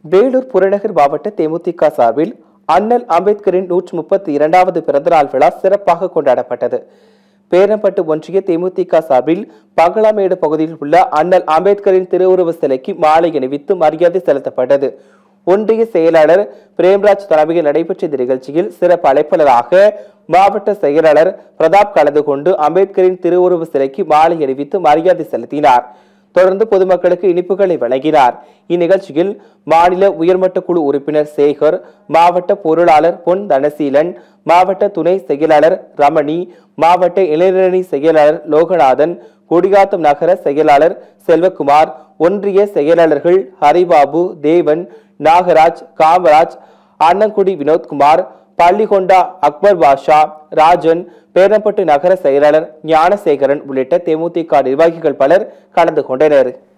வேலூர் புறநகர் மாவட்ட தேமுதிக சார்பில் அண்ணல் அம்பேத்கரின் நூற்று முப்பத்தி இரண்டாவது பிறந்தநாள் விழா சிறப்பாக கொண்டாடப்பட்டது பேரம்பட்டு ஒன்றிய தேமுதிக சார்பில் பங்களாமேடு பகுதியில் உள்ள அண்ணல் அம்பேத்கரின் திருவுருவ சிலைக்கு மாலை அணிவித்து மரியாதை செலுத்தப்பட்டது ஒன்றிய செயலாளர் பிரேம்ராஜ் தலைமையில் நடைபெற்ற இந்த நிகழ்ச்சியில் சிறப்பு அழைப்பாளராக மாவட்ட செயலாளர் பிரதாப் கலந்து கொண்டு அம்பேத்கரின் திருவுருவ சிலைக்கு மாலை அணிவித்து மரியாதை செலுத்தினார் தொடர்ந்து பொதுமக்களுக்கு இனிப்புகளை வழங்கினார் இந்நிகழ்ச்சியில் மாநில உயர்மட்ட குழு உறுப்பினர் சேகர் மாவட்ட பொருளாளர் பொன் தனசீலன் மாவட்ட துணை செயலாளர் ரமணி மாவட்ட இளைஞரணி செயலாளர் லோகநாதன் கொடியாத்தம் நகர செயலாளர் செல்வகுமார் ஒன்றிய செயலாளர்கள் ஹரிபாபு தேவன் நாகராஜ் காமராஜ் அன்னங்குடி வினோத்குமார் பள்ளிகொண்டா அக்பர் பாஷா ராஜன் பேரம்பட்டு நகர செயலாளர் ஞானசேகரன் உள்ளிட்ட தேமுதிக நிர்வாகிகள் பலர் கலந்து கொண்டனர்